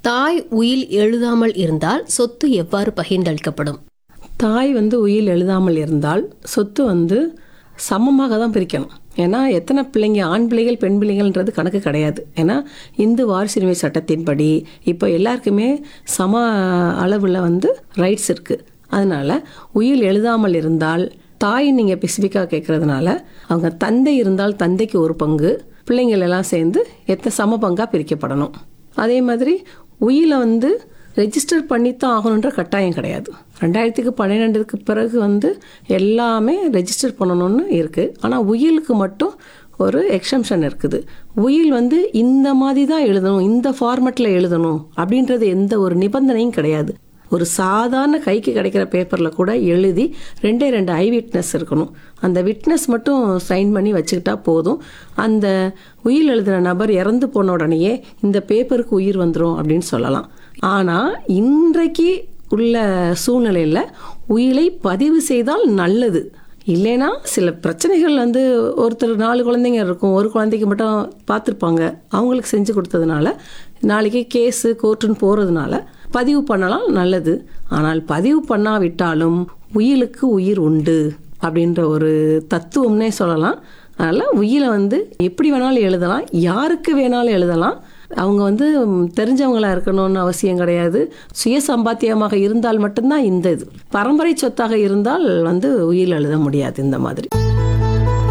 தாய் உயில் எழுதாமல் இருந்தால் சொத்து எவ்வாறு பகிர்ந்தளிக்கப்படும் தாய் வந்து உயில் எழுதாமல் இருந்தால் சொத்து வந்து சமமாக தான் பிரிக்கணும் ஏன்னா எத்தனை பிள்ளைங்க ஆண் பிள்ளைகள் பெண் பிள்ளைகள்ன்றது கணக்கு கிடையாது ஏன்னா இந்து வாரிசுரிமை சட்டத்தின்படி இப்போ எல்லாருக்குமே சம அளவில் வந்து ரைட்ஸ் இருக்குது அதனால் உயில் எழுதாமல் இருந்தால் தாய் நீங்கள் ஸ்பெசிஃபிக்காக கேட்குறதுனால அவங்க தந்தை இருந்தால் தந்தைக்கு ஒரு பங்கு பிள்ளைங்கள் எல்லாம் சேர்ந்து எத்தனை சம பங்காக பிரிக்கப்படணும் அதே மாதிரி உயிலை வந்து ரெஜிஸ்டர் பண்ணித்தான் ஆகணுன்ற கட்டாயம் கிடையாது ரெண்டாயிரத்துக்கு பன்னிரெண்டுக்கு பிறகு வந்து எல்லாமே ரெஜிஸ்டர் பண்ணணும்னு இருக்குது ஆனால் உயிலுக்கு மட்டும் ஒரு எக்ஸம்ஷன் இருக்குது உயில் வந்து இந்த மாதிரி தான் எழுதணும் இந்த ஃபார்மெட்டில் எழுதணும் அப்படின்றது எந்த ஒரு நிபந்தனையும் கிடையாது ஒரு சாதாரண கைக்கு கிடைக்கிற பேப்பரில் கூட எழுதி ரெண்டே ரெண்டு ஐ விட்னஸ் இருக்கணும் அந்த விட்னஸ் மட்டும் சைன் பண்ணி வச்சுக்கிட்டா போதும் அந்த உயிர் எழுதுகிற நபர் இறந்து போன உடனேயே இந்த பேப்பருக்கு உயிர் வந்துடும் அப்படின்னு சொல்லலாம் ஆனால் இன்றைக்கு உள்ள சூழ்நிலையில் உயிரை பதிவு செய்தால் நல்லது இல்லைன்னா சில பிரச்சனைகள் வந்து ஒருத்தர் நாலு குழந்தைங்க இருக்கும் ஒரு குழந்தைக்கு மட்டும் பார்த்துருப்பாங்க அவங்களுக்கு செஞ்சு கொடுத்ததுனால நாளைக்கு கேஸு கோர்ட்டுன்னு போகிறதுனால பதிவு பண்ணலாம் நல்லது ஆனால் பதிவு பண்ணாவிட்டாலும் உயிலுக்கு உயிர் உண்டு அப்படின்ற ஒரு தத்துவம்னே சொல்லலாம் அதனால் உயிலை வந்து எப்படி வேணாலும் எழுதலாம் யாருக்கு வேணாலும் எழுதலாம் அவங்க வந்து தெரிஞ்சவங்களா இருக்கணும்னு அவசியம் கிடையாது சுய சம்பாத்தியமாக இருந்தால் மட்டும்தான் இந்த இது பரம்பரை சொத்தாக இருந்தால் வந்து உயிர் எழுத முடியாது இந்த மாதிரி